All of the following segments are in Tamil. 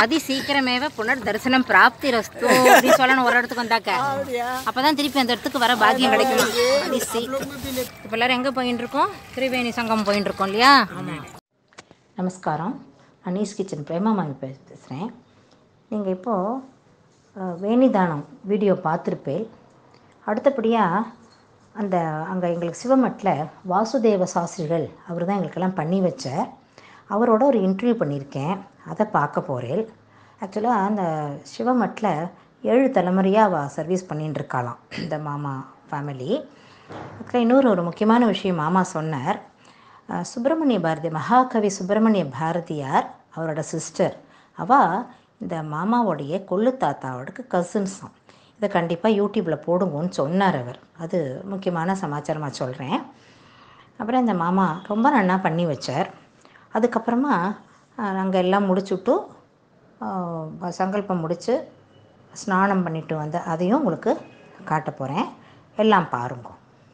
அதி சீக்கிரமேவ புனர் தரிசனம் பிராப்தி ரஸ்து அப்படின்னு சொல்லணும் ஒரு இடத்துக்கு வந்தாக்க அப்பதான் திருப்பி அந்த இடத்துக்கு வர பாக்கியம் கிடைக்குமா அதி சீக்கிரம் இப்போ எல்லாரும் எங்கே போயின்னு இருக்கோம் திரிவேணி சங்கம் போயின்னு இருக்கோம் இல்லையா நமஸ்காரம் அனீஸ் கிச்சன் பிரேமாமாமி பேசுகிறேன் நீங்கள் இப்போது வேணிதானம் வீடியோ பார்த்துருப்பேன் அடுத்தபடியாக அந்த அங்கே எங்களுக்கு சிவமட்டில் வாசுதேவ சாஸ்திரிகள் அவர் தான் எங்களுக்கெல்லாம் பண்ணி வச்சார் அவரோட ஒரு இன்டர்வியூ பண்ணியிருக்கேன் அதை பார்க்க போகிறேன் ஆக்சுவலாக அந்த சிவமட்டில் ஏழு தலைமுறையாக அவள் சர்வீஸ் பண்ணின்னு இருக்காளாம் இந்த மாமா ஃபேமிலி அப்புறம் இன்னொரு ஒரு முக்கியமான விஷயம் மாமா சொன்னார் அஹ், சுப்பிரமணிய பாரதி மகாகவி சுப்பிரமணிய பாரதியார் அவரோட சிஸ்டர் அவள் இந்த மாமாவோடைய கொள்ளு தாத்தாவோட கசின்ஸாம் இதை கண்டிப்பாக யூடியூப்பில் போடுங்கன்னு சொன்னார் அவர் அது முக்கியமான சமாச்சாரமாக சொல்கிறேன் அப்புறம் இந்த மாமா ரொம்ப நன்னா பண்ணி வச்சார் அதுக்கப்புறமா நாங்கள் எல்லாம் முடிச்சுட்டு அஹ், சங்கல்பம் முடித்து ஸ்நானம் பண்ணிட்டு வந்த அதையும் உங்களுக்கு காட்ட போகிறேன் எல்லாம் பாருங்க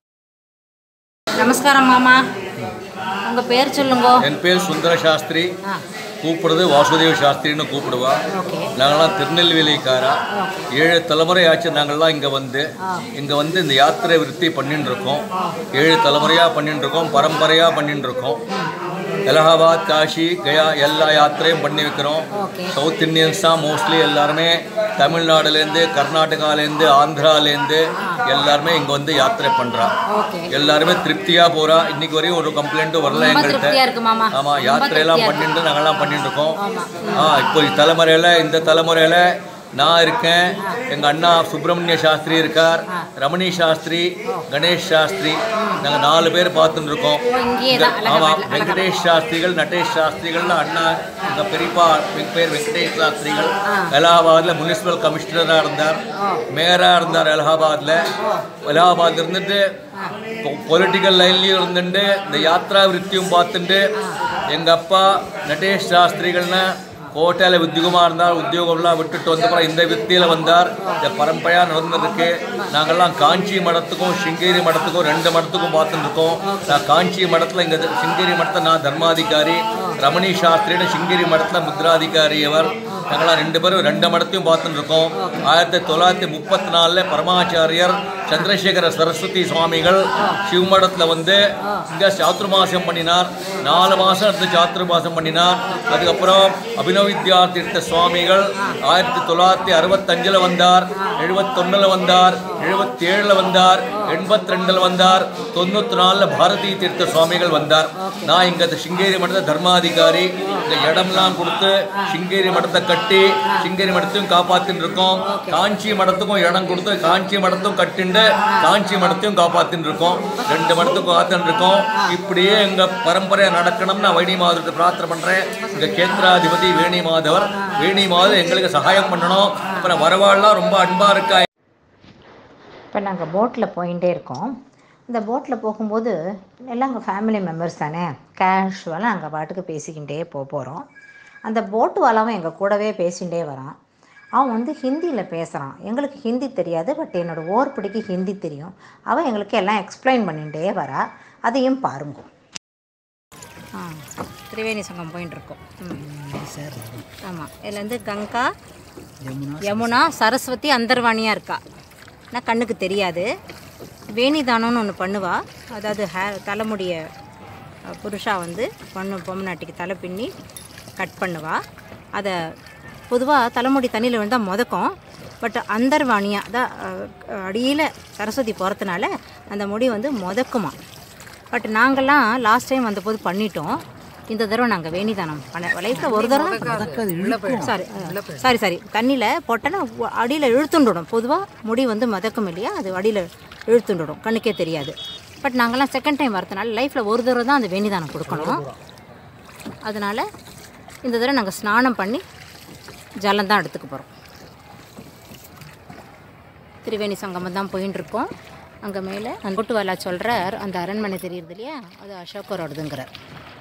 நமஸ்காரம் மாமா உங்கள் பேர் சொல்லுங்க என் பேர் சுந்தர சாஸ்திரி கூப்பிடுறது வாசுதேவ சாஸ்திரின்னு கூப்பிடுவா ஓகே நாங்களாம் திருநெல்வேலிக்காரா ஏழு தலைமுறை ஆச்சு நாங்கள்லாம் இங்கே வந்து இங்கே வந்து இந்த யாத்திரை விருத்தி பண்ணிட்டு இருக்கோம் ஏழு தலைமுறையாக பண்ணிட்டு இருக்கோம் பரம்பரையாக பண்ணிட்டு இருக்கோம் அலகாபாத் காஷி கயா எல்லா யாத்திரையும் பண்ணி வைக்கிறோம் ஓகே சவுத் இந்தியன்ஸ் தான் மோஸ்ட்லி எல்லாருமே தமிழ்நாடுலேருந்து கர்நாடகாலேருந்து ஆந்திராலேருந்து எல்லாருமே இங்கே வந்து யாத்திரை பண்ணுறா ஓகே எல்லாருமே திருப்தியாக போகிறா இன்னைக்கு வரையும் ஒரு கம்ப்ளைண்ட்டும் வரல ரொம்ப எங்கள்கிட்ட திருப்தியாக இருக்கு மாமா ஆமாம் யாத்திரையெல்லாம் பண்ணிட்டு நாங்கள்லாம் பண்ணிட்டு இருக்கோம் ஆமா. ஆ இப்போ தலைமுறையில் இந்த தலைமுறையில் நான் இருக்கேன் எங்கள் அண்ணா சுப்பிரமணிய சாஸ்திரி இருக்கார் ரமணி சாஸ்திரி கணேஷ் சாஸ்திரி நாங்கள் நாலு பேர் பார்த்துட்டு இருக்கோம் இங்கேயே தான் ஆமாம் வெங்கடேஷ் சாஸ்திரிகள் நட்டேஷ் சாஸ்திரிகள்னு அண்ணா எங்கள் பெரியப்பா எங்கள் பேர் வெங்கடேஷ் சாஸ்திரிகள் அலகாபாத்தில் முனிசிபல் கமிஷனராக இருந்தார் மேயராக இருந்தார் அலகாபாத்தில் அலகாபாத் இருந்துட்டு பொலிட்டிக்கல் லைன்லேயும் இருந்துட்டு இந்த யாத்ரா விருத்தியும் பார்த்துட்டு எங்கள் அப்பா நட்டேஷ் சாஸ்திரிகள்னு கோட்டையில் உத்தியோகமாக இருந்தார் உத்தியோகம்லாம் விட்டுட்டு வந்தப்பறம் இந்த வித்தியில் வந்தார் இந்த பரம்பரையாக நடந்திருக்கு நாங்கள்லாம் காஞ்சி மடத்துக்கும் சிங்கேரி மடத்துக்கும் ரெண்டு மடத்துக்கும் பார்த்துட்டு இருக்கோம் நான் காஞ்சி மடத்தில் இங்கே சிங்கேரி மடத்தில் நான் தர்மாதிகாரி ரமணி சாஸ்திரின்னு சிங்கேரி மடத்தில் முத்ராதிகாரி அவர் நாங்களாம் ரெண்டு பேரும் ரெண்டு மடத்தையும் பார்த்துட்டு இருக்கோம் ஆயிரத்தி தொள்ளாயிரத்தி முப்பத்தி நாலில் பரமாச்சாரியர் சந்திரசேகர சரஸ்வதி சுவாமிகள் சிவமடத்தில் வந்து இங்கே சாத்துர்மாசம் பண்ணினார் நாலு மாதம் இருந்து சாத்துர்மாசம் பண்ணினார் அதுக்கப்புறம் அபினவ வித்யா தீர்த்த சுவாமிகள் ஆயிரத்தி தொள்ளாயிரத்தி அறுபத்தஞ்சில் வந்தார் எழுபத்தொன்னில் வந்தார் எழுபத்தி ஏழில் வந்தார் எண்பத்தி ரெண்டில் வந்தார் தொண்ணூற்றி நாலில் பாரதி தீர்த்த சுவாமிகள் வந்தார் நான் இங்கே சிங்கேரி மடத்தை தர்மாதிகாரி இந்த இடம்லாம் கொடுத்து சிங்கேரி மடத்தை கட்டி சிங்கேரி மடத்தையும் காப்பாத்தின்னு இருக்கோம் காஞ்சி மடத்துக்கும் இடம் கொடுத்து காஞ்சி மடத்தும் கட்டிண்டு காஞ்சி மடத்தையும் காப்பாத்தின்னு இருக்கோம் ரெண்டு மடத்துக்கும் காத்துன்னு இருக்கோம் இப்படியே எங்க பரம்பரை நடக்கணும்னு நான் வேணி மாதத்தை பிரார்த்தனை பண்றேன் இங்க கேந்திராதிபதி வேணி மாதவர் வேணி மாதம் எங்களுக்கு சகாயம் பண்ணணும் அப்புறம் வரவாள்லாம் ரொம்ப அன்பா இருக்கா இப்போ நாங்கள் போட்டில் போயிட்டே இருக்கோம் இந்த போட்டில் போகும்போது எல்லாம் எங்கள் ஃபேமிலி மெம்பர்ஸ் தானே கேஷுவலாக அங்கே பாட்டுக்கு பேசிக்கிட்டே போக போகிறோம் அந்த போட்டு வாலாவும் எங்கள் கூடவே பேசிகிட்டே வரான் அவன் வந்து ஹிந்தியில் பேசுகிறான் எங்களுக்கு ஹிந்தி தெரியாது பட் என்னோட ஓர்படிக்கு ஹிந்தி தெரியும் அவன் எங்களுக்கு எல்லாம் எக்ஸ்பிளைன் பண்ணிகிட்டே வரா அதையும் பாருங்க ஆ திரிவேணி சங்கம் போயின்னு இருக்கோம் ஆமாம் இதில் வந்து கங்கா யமுனா சரஸ்வதி அந்தர்வாணியாக இருக்கா ஆனால் கண்ணுக்கு தெரியாது வேணிதானம்னு ஒன்று பண்ணுவா அதாவது ஹேர் தலைமுடிய அஹ், புருஷா வந்து பொண்ணு பொம்மநாட்டிக்கு தலை பின்னி கட் பண்ணுவா அதை பொதுவாக தலைமுடி தண்ணியில் விழுந்தால் முதக்கும் பட் அந்தர்வாணியாக தான் அடியில் சரஸ்வதி போகிறதுனால அந்த முடி வந்து முதக்குமா பட் நாங்கள்லாம் லாஸ்ட் டைம் வந்தபோது பண்ணிட்டோம் இந்த தடவை நாங்கள் வேணிதானம் பண்ண லைஃப்பில் ஒரு தடவை சாரி சாரி சாரி தண்ணியில் போட்டோன்னா அடியில் இழுத்துண்டுடும் பொதுவாக முடி வந்து மிதக்கும் இல்லையா அது அடியில் இழுத்துண்டுடும் கண்ணுக்கே தெரியாது பட் நாங்கள்லாம் செகண்ட் டைம் வரதுனால லைஃப்பில் ஒரு தடவை தான் அந்த வேணிதானம் கொடுக்கணும் அதனால் இந்த தடவை நாங்கள் ஸ்நானம் பண்ணி ஜலம் தான் எடுத்துக்க போகிறோம் திரிவேணி சங்கமம் தான் போயின்னு இருக்கோம் அங்கே மேலே அந்த பொட்டுவாலா சொல்கிறார் அந்த அரண்மனை தெரியுது இல்லையா அது அசோக்கரோடதுங்கிறார்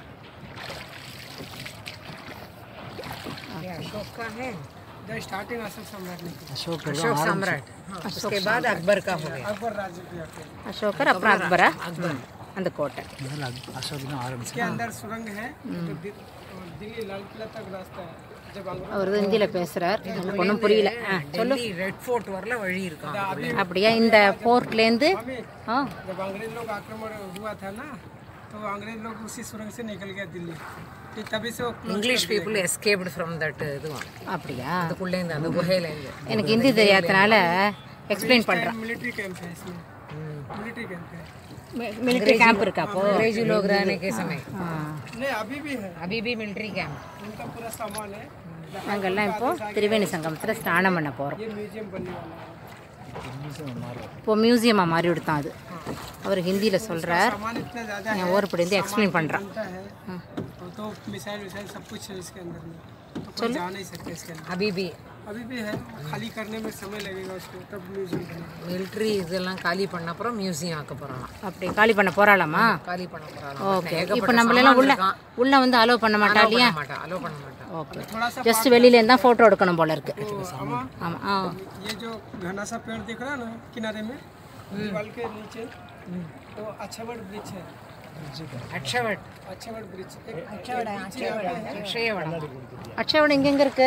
उसके बाद अकबर का हो गया அசோகர் அப்புறம் அக்பரா அந்த கோட்டை इसके अंदर सुरंग है तो दि- और दिल्ली लाल किला तक रास्ता है அவர் ஹிந்தியில் பேசுகிறார் எனக்கு ஒன்றும் புரியல ஆ சொல்லு दिल्ली रेड फोर्ट வரல வழி இருக்கான் அப்படியா இந்த போர்ட்லேருந்து ஆ जब अंग्रेज लोग आक्रमण हुआ था ना तो अंग्रेज लोग उसी सुरंग से निकल गया दिल्ली फिर तभी से वो close English people escaped from that இதுவும் அப்படியா அதுக்குள்ளேருந்து அந்த குகையிலேருந்து எனக்கு ஹிந்தி தெரியாதனால எக்ஸ்பிளைன் பண்ணுறேன் मिलिट्री कैंप है इसमें मिलिट्री कैंप है மிலிட்ரி கேம்ப் இருக்கா அப்போ अंग्रेजी लोग रहने के समय ஆ नहीं अभी भी है अभी भी मिलिट्री कैंप उनका पूरा सामान है நாங்கள்லாம் இப்போது திரிவேணி சங்கமத்தில் ஸ்நானம் பண்ண போகிறோம் ये म्यूजियम बनने वाला है இப்போ மியூசியமாக மாறி விடுத்தான் அது அவர் ஹிந்தியில் சொல்கிறார் सामान इतना ज़्यादा है என் ஊருப்படி எக்ஸ்பிளைன் பண்ணுறான் बनता है वो तो मिसाइल विसाइल सब कुछ है इसके अंदर में तो कोई जा नहीं सकते इसके अंदर अभी भी अभी भी है खाली करने में समय लगेगा उसको तब म्यूजियम बनेगा மிலிட்ரி இதெல்லாம் காலி பண்ண அப்புறம் மியூசியம் ஆக்க போகிறான் அப்படி காலி பண்ண போகிறாளாமா காலி பண்ண போகிறான் ஓகே இப்போ நம்மளெல்லாம் உள்ள உள்ள வந்து அலோவ் பண்ண மாட்டா இல்லையா மாட்டான் அலோ பண்ண மாட்டான் ஓகே ஜஸ்ட் வெளியிலேருந்து தான் ஃபோட்டோ எடுக்கணும் போல இருக்கு अमा ஆமாம் ஆ ये जो घना सा पेड़ दिख रहा है ना किनारे में दीवार के नीचे तो अच्छावड़ वृक्ष है அக்ஷவட் अच्छावड़ वृक्ष एक वृक्ष यहाँ पे है। அக்ஷயவடம் அக்ஷயவன் எங்கெங்க இருக்கு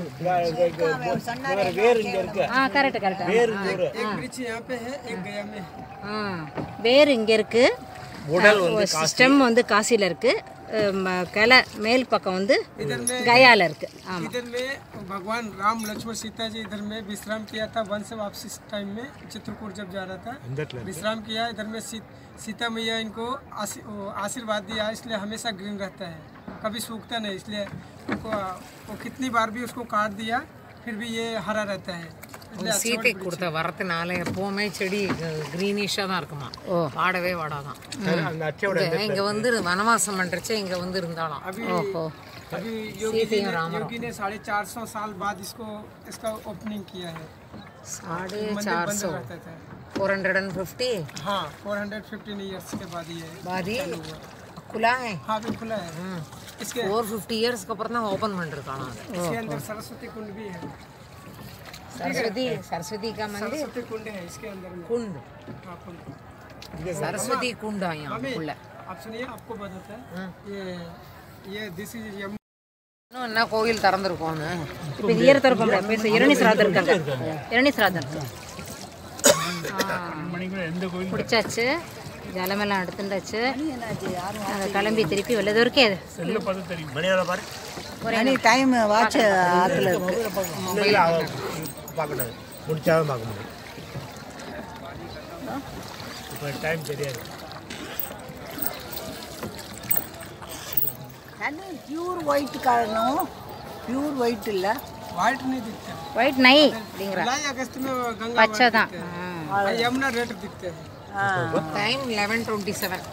ஆ கரெக்ட் கரெக்ட் एक वृक्ष यहाँ पे है एक गया में है ஆ வேர் இங்கே இருக்கு ஸ்டெம் வந்து காசியில் இருக்கு அம், கிளை மேல் பக்கம் வந்து கயால இருக்கு ஆமாம் इधर में भगवान राम लक्ष्मण सीता जी इधर में विश्राम किया था वन से वापसी टाइम में चित्रकूट जब जा रहा था विश्राम किया इधर में सी, सीता मैया इनको आशी- वो आशीर्वाद दिया इसलिए हमेशा ग्रीन रहता है कभी सूखता नहीं इसलिए उनको वो कितनी बार भी उसको काट दिया फिर भी ये हरा रहता है इसलिए சீத்தை கொடுத்த வரத்தினால எப்பவுமே செடி க்ரீனிஷாக தான் இருக்குமா வாடவே வாடாதான் இங்க- இங்க வந்து வனவாசம் பண்றச்சே இங்க வந்து இருந்தாலும் अभी ஓஹோ अभी योगी जी ने योगी ने साढ़े चार सौ साल बाद इसको इसका ओपनिंग किया है साढ़े मंदिर चार बंद सौ रहता था फोर हंड्रेड एंड फिफ्टी हाँ फोर हंड्रेड फिफ्टीन ईयर्स के बाद ये பாதி खुला है हाँ भी खुला है इसके ஃபோர் ஃபிஃப்டி இயர்ஸ்க்கு அப்புறம் தான் ஓப்பன் பண்ணிருக்கானா அது इसके अंदर सरस्वती कुंड भी है सरस्वती सरस्वती का मंदिर सरस्वती कुंड है इसके अंदर में कुंड हाँ, कुंड सरस्वती कुंड है यहाँ मम्मी उள்ள आप सुनिए आपको बताता है ये ये दिस इज यमुना இன்னும் என்ன கோயில் திறந்துருக்கோன்னு இப்போ இது ஈர திறக்க முடியாது பேச இரணி சிராதம் இருக்காங்க இரணி சிராதம் இருக்கு பிடிச்சாச்சு ஜலமெல்லாம் எடுத்துட்டாச்சு நாங்கள் கிளம்பி திருப்பி வெள்ளது இருக்கே மணி டைம் வாட்ச் ஆற்றுல இருக்கு பார்க்கணும் முடிச்சாதான் பார்க்க முடியும் இப்போ டைம் தெரியாது தண்ணி பியூர் ஒயிட் காரணம் பியூர் ஒயிட் இல்லை व्हाइट नहीं दिखता ஒயிட் நை அப்படிங்கிற जुलाई अगस्त में वो गंगा பச்சை தான் और यमुना रेड दिखते हैं டைம் லெவன் டுவெண்ட்டி செவன்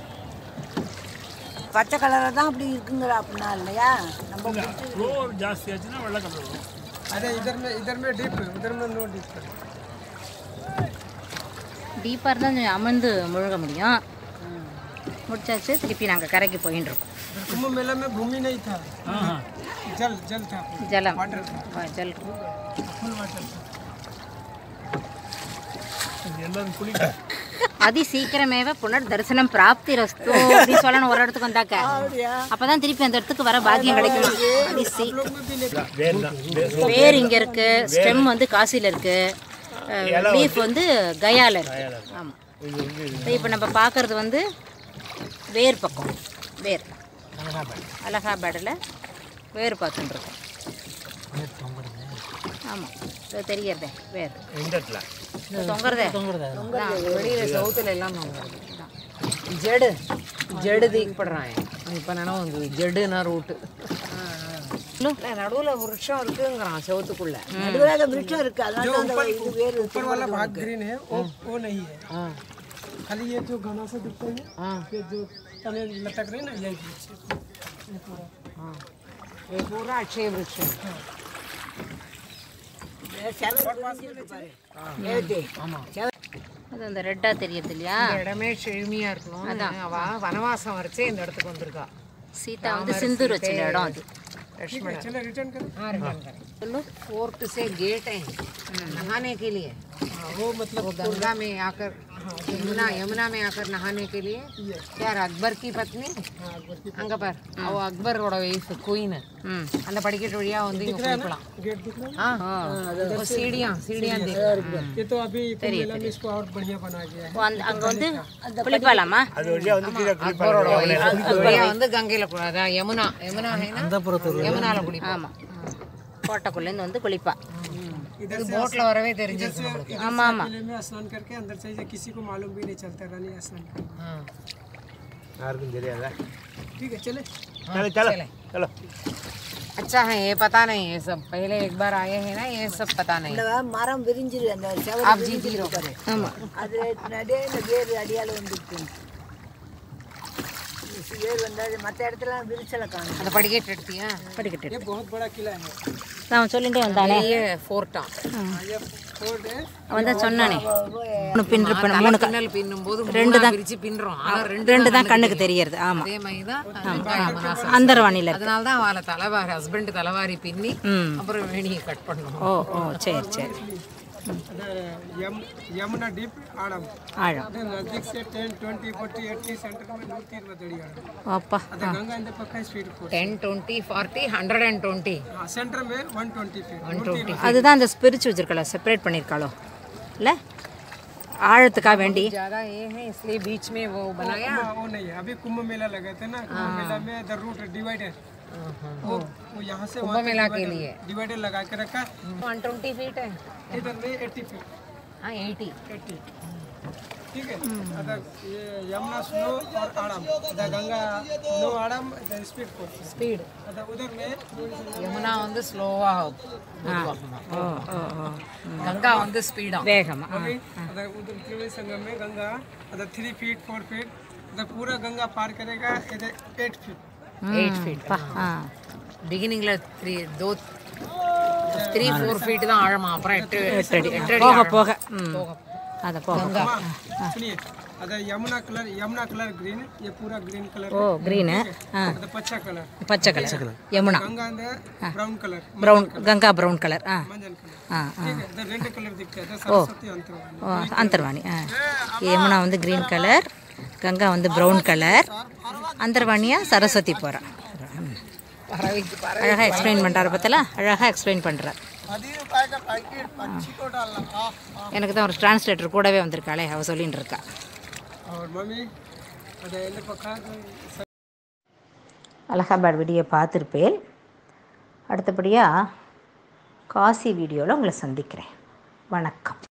பச்சை கலரில் தான் அப்படி இருக்குங்கிற அப்படின்னா இல்லையா நம்ம பிடிச்சது ஃப்ளோ ஜாஸ்தி ஆச்சுன்னா வெள்ளை கலர் வரும் अरे इधर में इधर में डीप उधर में नो डीप டீப்பாக இருந்தால் கொஞ்சம் அமர்ந்து முழுக முடியும் முடிச்சாச்சு திருப்பி நாங்கள் கரைக்கு போயின்னு இருக்கோம் कुंभ मेला में भूमि नहीं था जल जल था ஜலம் वाटर था ஆ, ஜல் फुल वाटर था எல்லாரும் குளிக்க அதி சீக்கிரமேவ புனர் தரிசனம் பிராப்தி ரஸ்து அப்படின்னு சொல்லணும் ஒரு இடத்துக்கு வந்தாக்க அப்பதான் திருப்பி அந்த இடத்துக்கு வர பாக்கியம் கிடைக்குமா அதி சீ लोग में भी लेते வேர் தான் வேர் வேர் இங்க இருக்கு ஸ்டெம் வந்து காசில இருக்கு லீஃப் வந்து கயால இருக்கு ஆமா இப்போ நம்ம பார்க்கறது வந்து வேர் பக்கம் வேர் அலகாபாடில் வேர் பார்த்துட்டு இருக்கோம் ஆமாம் இது தெரியறதே வேர் எந்த இடத்துல இது தொங்குறதே வெளியில சவுத்துல எல்லாம் ஜடு ஜடு தீக்கப்படுறான் இப்போ நினைவு வந்து ஜடுனா ரூட்டு நடுவுல விருட்சம் இருக்குங்கிறான் செவத்துக்குள்ள நடுவில் விருட்சம் இருக்கு அதனால தான் அந்த இது வேறு ऊपर वाला भाग ग्रीन है वो वो नहीं है खाली ये जो घना सा दिखता है ये जो तने लटक रहे हैं ना यही बीच है। ये पूरा ये पूरा अक्षय वृक्ष है அது அந்த ரெட்டாக தெரியறது இல்லையா இந்த இடமே செழுமையா இருக்கணும் அவ வனவாசம் வரைச்சே இந்த இடத்துக்கு வந்திருக்கா சீதா வந்து சிந்தூர் வச்சிருந்த இடம் அது लक्ष्मण चलो रिटर्न करें हाँ रिटर्न करें चलो फोर्ट से गेट है नहाने के लिए वो मतलब वो गंगा में आकर यमुना यमुना में आकर नहाने के लिए क्या अकबर की पत्नी அங்க பார் அவ அக்பரோட வயசு குயின் அந்த படிக்கட்டு வழியா வந்து இங்க குளிக்கலாம் गेट दिख रहा है ஆ சீடியா சீடியா ये तो अभी कुंभ मेला में इसको और बढ़िया बना गया है ஓ, அந்த அங்கே வந்து குளிப்பாலாமா அது வழியாக வந்து கீழே அக்பரோட வயசு வழியா வந்து கங்கையில குளி- அதான் யமுனா யமுனா ஹைனா யமுனால குளிப்போம் ஆமாம் கோட்டைக்குள்ளேருந்து வந்து குளிப்பா இது போட்ல வரவே தெரிஞ்சிருக்கு நம்மளுக்கு ஆமாம் ஆமாம் किले में स्नान करके अंदर चले जाए किसी को मालूम भी नहीं चलता रानी स्नान करके। ஆ. யாருக்கும் தெரியாதா ठीक है चले चलो चलो चलो अच्छा है ये पता नहीं ये सब पहले एक बार आए हैं ना ये सब पता नहीं இந்த மரம் விரிஞ்சிரு அந்த செவரு आप जी जीरो ஆமாம் அது நடுவே இந்த வேர் அடியால் வந்துருக்கு வேர் வந்தால் மற்ற இடத்துல விரிச்சலை காணும் அந்த படிக்கட்டு எடுத்தியா படிக்கட்டு ये बहुत बड़ा किला है நான் சொல்லிட்டே வந்தானே பெரிய ஃபோர்ட்டா ये फोर्ट है அவன் தான் சொன்னானே மூணு பின் இருப்பேன் மூணு க- பின்னல் பின்னும் போது ரெண்டு தான் பிரிச்சு பின்றோம் ஆனா ரெண்டு ரெண்டு தான் கண்ணுக்கு தெரியறது ஆமாம் அதே மாதிரி தான் அந்தரவாணியில் இருக்கு அதனால தான் அவளை தலைவாரி ஹஸ்பண்ட் தலைவாரி பின்னி ம் அப்புறம் வேணியை கட் பண்ணணும் ஓ ஓ சரி சரி अदर यम यमुना डीप आड़म ஆழம் अदर नजदीक से 10 20 40 80 सेंटर में नूर तीर बदड़ी आड़म அப்பா अदर गंगा इंद पक्का speed force ten twenty forty hundred and twenty हाँ सेंटर में 120 फीट नूर तीर அதுதான் அந்த ஸ்பிரிச்சு வச்சிருக்கல செப்பரேட் பண்ணியிருக்காளோ இல்லை ஆழத்துக்காக வேண்டி ज्यादा ये है इसलिए बीच में वो बनाया हाँ, वो नहीं है अभी कुंभ मेला लगे थे ना कुंभ मेला में द रूट डिवाइडर वो वो यहाँ से कुंभ मेला के लिए डिवाइडर लगा के रखा वन ट्वेंटी फीट है इधर में 80 फीट हाँ एटी 80 ठीक है अदर ये यमुना स्नो और आड़म द गंगा नो आड़म द स्पीड फोर्स स्पीड अदर उधर में யமுனா வந்து ஸ்லோவா ஓ ஓ ஓ கங்கா வந்து ஸ்பீடா வேகமா ஆ. अभी अदर उधर त्रिवेणी संगम में गंगा अदर थ्री फीट फोर फीट अदर पूरा गंगा पार करेगा इधर एट फीट எயிட் ஃபீட் பா ஆ பிகினிங்ல த்ரீ தோ த்ரீ ஃபோர் ஃபீட் தான் ஆழமா அப்புறம் எட்டு எட்டு அடி எட்டு அடி போக ஆழம். போக ம் அதை போக போக. सुनिए अदर Yamuna colour Yamuna colour green ये पूरा ग्रीन कलर ஓ க்ரீனு ஆ अदर पच्चा कलर பச்சை கலர் யமுனா गंगा अंदर brown colour brown Ganga brown colour ஆ मंजन कलर ஆ ஆ ठीक है इधर रेड कलर दिखता है इधर सरस्वती अंतर्वाणी ஓ அந்தர்வாணி ஆ யமுனா வந்து க்ரீன் கலர் கங்கா வந்து ப்ரௌன் கலர் அந்தர்வாணியா சரஸ்வதி போகிறா பறவைக்கு பறவை அழகாக எக்ஸ்பிளைன் பண்ணுறாரு பார்த்தல அழகாக எக்ஸ்பிளைன் பண்ணுறார் எனக்கு தான் ஒரு டிரான்ஸ்லேட்டர் கூடவே வந்திருக்காளே அவள் சொல்லின்னு இருக்கா और मम्मी अदर एल्ले पक्का அலகாபாத் வீடியோ பார்த்துருப்பேன் அடுத்தபடியாக காசி வீடியோவில் உங்களை சந்திக்கிறேன் வணக்கம்